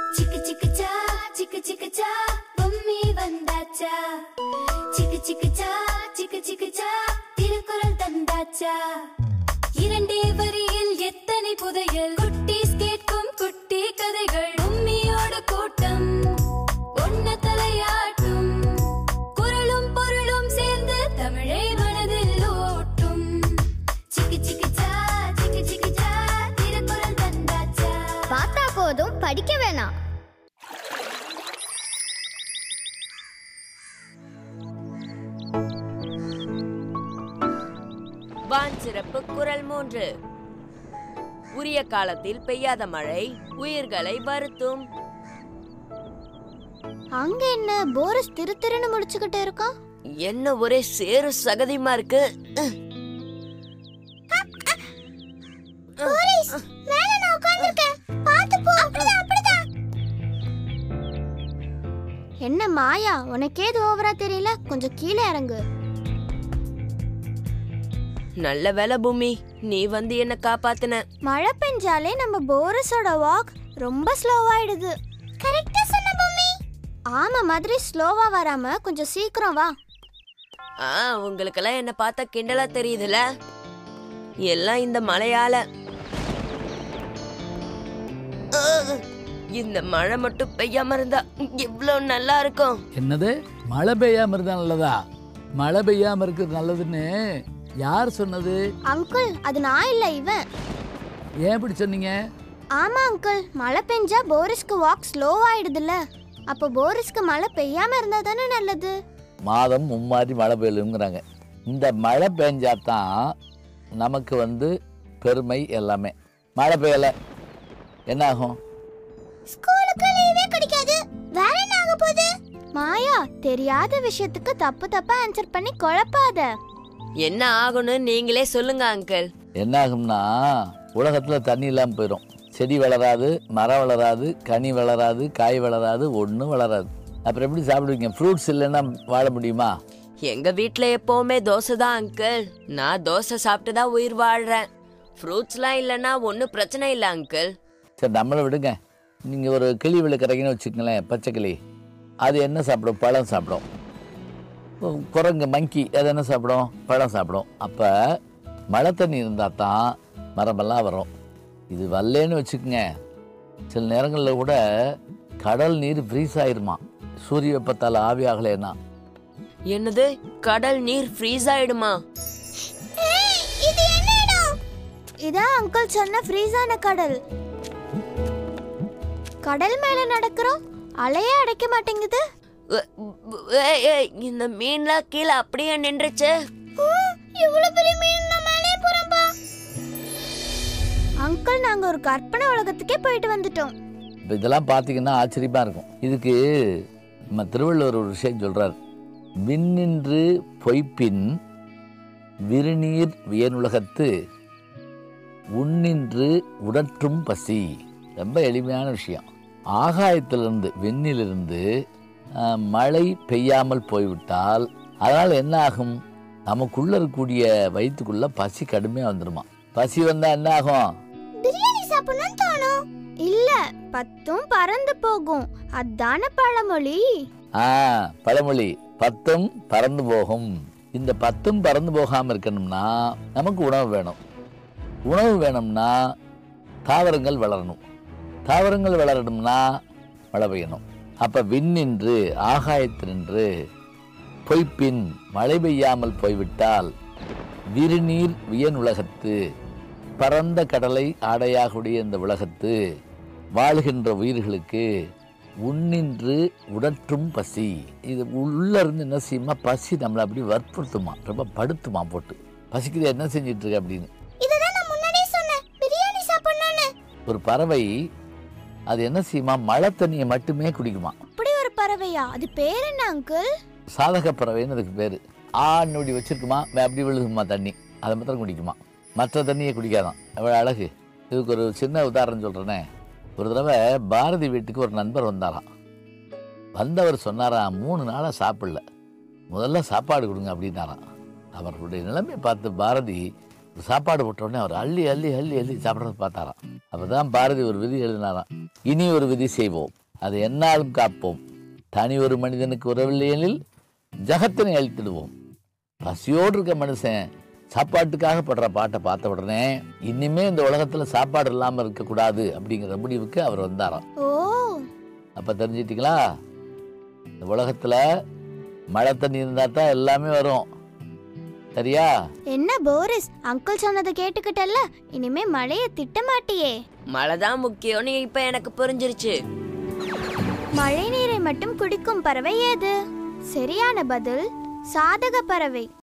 சிக்கு சிக்குச்சா சிக்கு சிக்குச்சா பொம்மி வந்தாச்சா சிக்கு சிக்குச்சா சிக்கு சிக்குச்சா திருக்குறள் தந்தாச்சா இரண்டே வரியில் எத்தனை புதையல் குட்டீஸ் கேட்கும் குட்டி கதைகள் உம்மியோட கூட்டம் ஒன்ன தலையாட்டும் குரலும் பொருளும் சேர்ந்து தமிழை மனதில் ஓட்டும் சிக்கு சிக்குச்சா சிக்கு சிக்குச்சா திருக்குறள் தந்தாச்சா பார்த்தா போதும் படிக்க வேணாம் வான் சிறப்பு குரல் மூன்று உரிய காலத்தில் பெய்யாத மழை உயிர்களை வருத்தும் அங்க என்ன போரிஸ் திரு திருன்னு முடிச்சுக்கிட்டு இருக்கான் என்ன ஒரே சேறு சகதியமா இருக்கு போரிஸ் மேல நான் உட்கார்ந்திருக்கேன் பாத்து போ அப்படிதான் அப்படிதான் என்ன மாயா உனக்கு ஏது ஓவரா தெரியல கொஞ்சம் கீழே இறங்கு நல்ல வேலை பூமி நீ வந்து என்ன காப்பாத்துன மழை பெஞ்சாலே நம்ம போரிஸோட வாக் ரொம்ப ஸ்லோவாயிடுது கரெக்டா சொன்ன பூமி ஆமா மாதிரி ஸ்லோவா வராம கொஞ்சம் சீக்கிரம் வா ஆ உங்களுக்கெல்லாம் என்ன பார்த்தா கிண்டலா தெரியுதுல எல்லாம் இந்த மழையால ஆ, இந்த மழை மட்டும் பெய்யாம இருந்தா எவ்வளவு நல்லா இருக்கும் என்னது மழை பெய்யாம இருந்தா நல்லதா மழை பெய்யாம இருக்கிறது நல்லதுன்னு யார் சொன்னது அங்கிள் அது நான் இல்ல இவன் ஏன் இப்படி சொன்னீங்க ஆமா அங்கிள் மழை பெஞ்சா போரிஸ்க்கு வாக் ஸ்லோவாயிடுதுல்ல அப்போ போரிஸ்க்கு மழை பெய்யாம இருந்தா தானே நல்லது மாதம் மும்மாரி மழை பெய்யலுங்கிறாங்க இந்த மழை பெஞ்சாதான் நமக்கு வந்து பெருமை எல்லாமே மழை பெய்யல என்ன ஆகும் ஸ்கூலுக்கு லீவே கிடைக்காது வேற என்ன ஆக போகுது மாயா தெரியாத விஷயத்துக்கு தப்பு தப்பா ஆன்சர் பண்ணி குழப்பாத என்ன ஆகும்னு நீங்களே சொல்லுங்க அங்கிள் என்ன ஆகும்னா உலகத்தில் தண்ணி இல்லாமல் போயிடும் செடி வளராது மரம் வளராது கனி வளராது காய் வளராது ஒன்றும் வளராது அப்புறம் எப்படி சாப்பிடுவீங்க ஃப்ரூட்ஸ் இல்லைன்னா வாழ முடியுமா எங்க வீட்ல எப்பவுமே தோசை தான் அங்கிள் நான் தோசை சாப்பிட்டு தான் உயிர் வாழ்றேன் ஃப்ரூட்ஸ்லாம் இல்லைன்னா ஒன்றும் பிரச்சனை இல்லை அங்கிள் சரி நம்மளை விடுங்க நீங்கள் ஒரு கிளி விழுக்கிறீங்கன்னு வச்சுக்கங்களேன் பச்சை கிளி அது என்ன சாப்பிடும் பழம் சாப்பிடும் உம், குரங்கு மங்கி அது என்ன சாப்பிடும் பழம் சாப்பிடும் அப்போ மழை தண்ணி இருந்தால் தான் மரமெல்லாம் வரும் இது வரலேன்னு வச்சுக்கோங்க சில நேரங்களில் கூட கடல் நீர் ஃப்ரீஸ் ஆயிருமா சூரிய வெப்பத்தால் ஆவி ஆகலைன்னா என்னது கடல் நீர் ஃப்ரீஸ் ஆயிடுமா இது என்ன இடம் இதான் அங்கிள் சொன்ன ஃப்ரீஸான கடல் கடல் மேல நடக்கிறோம் அலையே அடைக்க மாட்டேங்குது உ- உ- ஏய், ஏய், இந்த மீன்லாம் கீழே அப்படியே நின்றுச்சு இவ்வளவு பெரிய மீன் நான் மேலே போறேன்பா அங்கிள் நாங்க ஒரு கற்பனை உலகத்துக்கே போயிட்டு வந்துட்டோம் இப்போ இதெல்லாம் பார்த்தீங்கன்னா ஆச்சரியமாக இருக்கும் இதுக்கு நம்ம திருவள்ளுவர் ஒரு விஷயம் சொல்கிறார் விண்ணின்று பொய்ப்பின் விருநீர் வியனுலகத்து உண்ணின்று உடற்றும் பசி ரொம்ப எளிமையான விஷயம் ஆகாயத்திலிருந்து விண்ணிலிருந்து ஆஹ், மழை பெய்யாமல் போய்விட்டால் அதனால் என்ன ஆகும் நமக்குள்ளே இருக்கக்கூடிய வயிற்றுக்குள்ளே பசி கடுமையாக வந்துடுமா பசி வந்தால் என்ன ஆகும் பிரியாணி சாப்பிடணும்னு தோணும் இல்ல பத்தும் பறந்து போகும் அதான பழமொழி ஆ பழமொழி பத்தும் பறந்து போகும் இந்த பத்தும் பறந்து போகாமல் இருக்கணும்னா நமக்கு உணவு வேணும் உணவு வேணும்னா தாவரங்கள் வளரணும் தாவரங்கள் வளரணும்னா மழை பெய்யணும் அப்போ விண்ணின்று ஆகாயத்தினின்று பொய்ப்பின் மழை பெய்யாமல் போய்விட்டால் விருநீர் வியனுலகத்து பரந்த கடலை ஆடையாகுடைய இந்த உலகத்து வாழ்கின்ற உயிர்களுக்கு உண்ணின்று உடற்றும் பசி இது உள்ள இருந்து என்ன செய்யுமா பசி நம்மளை அப்படி வற்புறுத்துமா ரொம்ப படுத்துமா போட்டு பசிக்குது என்ன செஞ்சிட்டு இருக்க அப்படின்னு இதுதான் நான் முன்னாடியே சொன்னேன் பிரியாணி சாப்பிடணும்னு ஒரு பறவை அது என்ன செய்யுமா மழை தண்ணியை மட்டுமே குடிக்குமா அப்படி ஒரு பறவையா அது பேர் என்ன அங்கிள் சாதக பறவைன்னு அதுக்கு பேர் ஆ நொடி வச்சிருக்குமா வே- அப்படி விழுகுமா தண்ணி அதை மாத்திரம் குடிக்குமா மற்ற தண்ணியை குடிக்காதான் எவ்வளோ அழகு இதுக்கு ஒரு சின்ன உதாரணம் சொல்கிறேனே ஒரு தடவை பாரதி வீட்டுக்கு ஒரு நண்பர் வந்தாராம் வந்தவர் சொன்னாராம் மூணு நாளாக சாப்பிடல முதல்ல சாப்பாடு கொடுங்க அப்படின்னாராம் அவர்களுடைய நிலைமை பார்த்து பாரதி ஒரு சாப்பாடு போட்ட உடனே அவர் அள்ளி அள்ளி அள்ளி அள்ளி சாப்பிட்றத பார்த்தாராம் அப்போ தான் பாரதி ஒரு விதி எழுதினாராம் இனி ஒரு விதி செய்வோம் அதை என்னாலும் காப்போம் தனி ஒரு மனிதனுக்கு உறவில்லையெனில் ஜகத்தினை அழித்திடுவோம் பசியோடு இருக்க மனுஷன் சாப்பாட்டுக்காக படுற பாட்டை பார்த்த உடனே இனிமே இந்த உலகத்துல சாப்பாடு இல்லாம இருக்கக்கூடாது அப்படிங்கிற முடிவுக்கு அவர் வந்தாராம் ஓ அப்ப தெரிஞ்சிட்டீங்களா இந்த உலகத்துல மழை தண்ணி இருந்தா தான் எல்லாமே வரும் சரியா என்ன போரிஸ் அங்கிள் சொன்னதை கேட்டுக்கிட்டல்ல இனிமே மழைய திட்ட மாட்டியே மழை தான் முக்கியம்னு இப்ப எனக்கு புரிஞ்சிருச்சு மழை நீரை மட்டும் குடிக்கும் பறவை ஏது சரியான பதில் சாதக பறவை